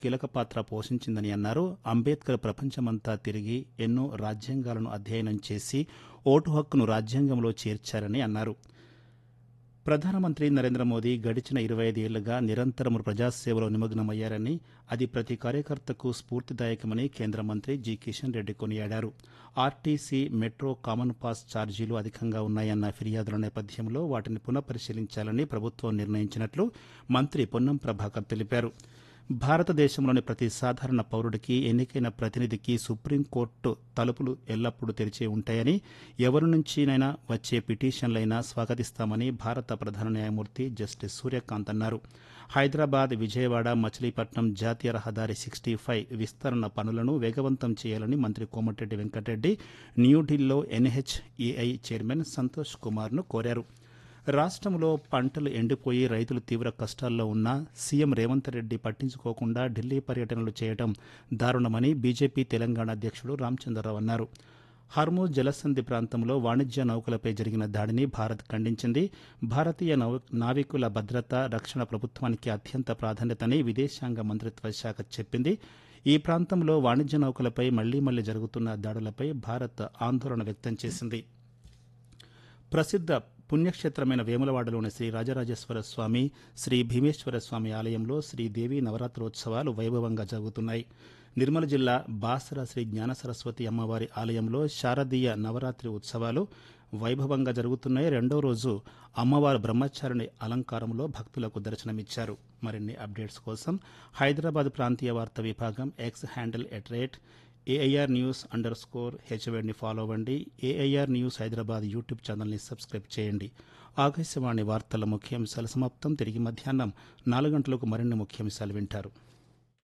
కీలక పాత్ర పోషించిందని అన్నారు అంబేద్కర్ ప్రపంచమంతా తిరిగి ఎన్నో రాజ్యాంగాలను అధ్యయనం చేసి ఓటు హక్కును రాజ్యాంగంలో చేర్చారని అన్నారు ప్రధానమంత్రి నరేంద్ర మోదీ గడిచిన ఇరవై ఐదేళ్లుగా నిరంతరం ప్రజాసేవలో నిమగ్నమయ్యారని అది ప్రతి కార్యకర్తకు స్ఫూర్తిదాయకమని కేంద్ర మంత్రి జి కిషన్ రెడ్డి కొనియాడారు ఆర్టీసీ మెట్రో కామన్ పాస్ ఛార్జీలు అధికంగా ఉన్నాయన్న ఫిర్యాదుల నేపథ్యంలో వాటిని పునఃపరిశీలించాలని ప్రభుత్వం నిర్ణయించినట్లు మంత్రి పొన్నం ప్రభాకర్ తెలిపారు భారతదేశంలోని ప్రతి సాధారణ పౌరుడికి ఎన్నికైన ప్రతినిధికి సుప్రీంకోర్టు తలుపులు ఎల్లప్పుడూ తెరిచే ఉంటాయని ఎవరి నుంచినైనా వచ్చే పిటిషన్లైనా స్వాగతిస్తామని భారత ప్రధాన న్యాయమూర్తి జస్టిస్ సూర్యకాంత్ అన్నారు హైదరాబాద్ విజయవాడ మచిలీపట్నం జాతీయ రహదారి సిక్స్టీ ఫైవ్ విస్తరణ పనులను వేగవంతం చేయాలని మంత్రి కోమటిరెడ్డి వెంకటరెడ్డి న్యూఢిల్లీలో ఎన్హెచ్ఏఐ చైర్మన్ సంతోష్ కుమార్ను కోరారు రాష్ట్రంలో పంటలు ఎండిపోయి రైతులు తీవ్ర కష్టాల్లో ఉన్నా సీఎం రేవంత్ రెడ్డి పట్టించుకోకుండా ఢిల్లీ పర్యటనలు చేయడం దారుణమని బీజేపీ తెలంగాణ అధ్యక్షుడు రామచంద్రరావు అన్నారు హర్మూజ్ జలసంధి ప్రాంతంలో వాణిజ్య నౌకలపై జరిగిన దాడిని భారత్ ఖండించింది భారతీయ నౌ నావికుల భద్రత రక్షణ ప్రభుత్వానికి అత్యంత ప్రాధాన్యతని విదేశాంగ మంత్రిత్వ శాఖ చెప్పింది ఈ ప్రాంతంలో వాణిజ్య నౌకలపై మళ్లీ మళ్లీ జరుగుతున్న దాడులపై భారత్ ఆందోళన వ్యక్తం చేసింది ప్రసిద్ధ పుణ్యక్షేత్రమైన వేములవాడలోని శ్రీ రాజరాజేశ్వర స్వామి శ్రీ భీమేశ్వర స్వామి ఆలయంలో శ్రీదేవి నవరాత్రోత్సవాలు వైభవంగా జరుగుతున్నాయి నిర్మల్ జిల్లా బాసర శ్రీ జ్ఞాన సరస్వతి అమ్మవారి ఆలయంలో శారదీయ నవరాత్రి ఉత్సవాలు వైభవంగా జరుగుతున్నాయి రెండో రోజు అమ్మవారు బ్రహ్మచారిణి అలంకారంలో భక్తులకు దర్శనమిచ్చారు మరిన్ని అప్డేట్స్ కోసం హైదరాబాద్ ప్రాంతీయ వార్తా విభాగం X handle at rate AIR news underscore హెచ్వేడ్ని ఫాలో అవ్వండి ఏఐఆర్ న్యూస్ హైదరాబాద్ యూట్యూబ్ ఛానల్ని సబ్స్క్రైబ్ చేయండి ఆకాశవాణి వార్తల ముఖ్యాంశాల సమాప్తం తిరిగి మధ్యాహ్నం నాలుగు గంటలకు మరిన్ని ముఖ్యాంశాలు వింటారు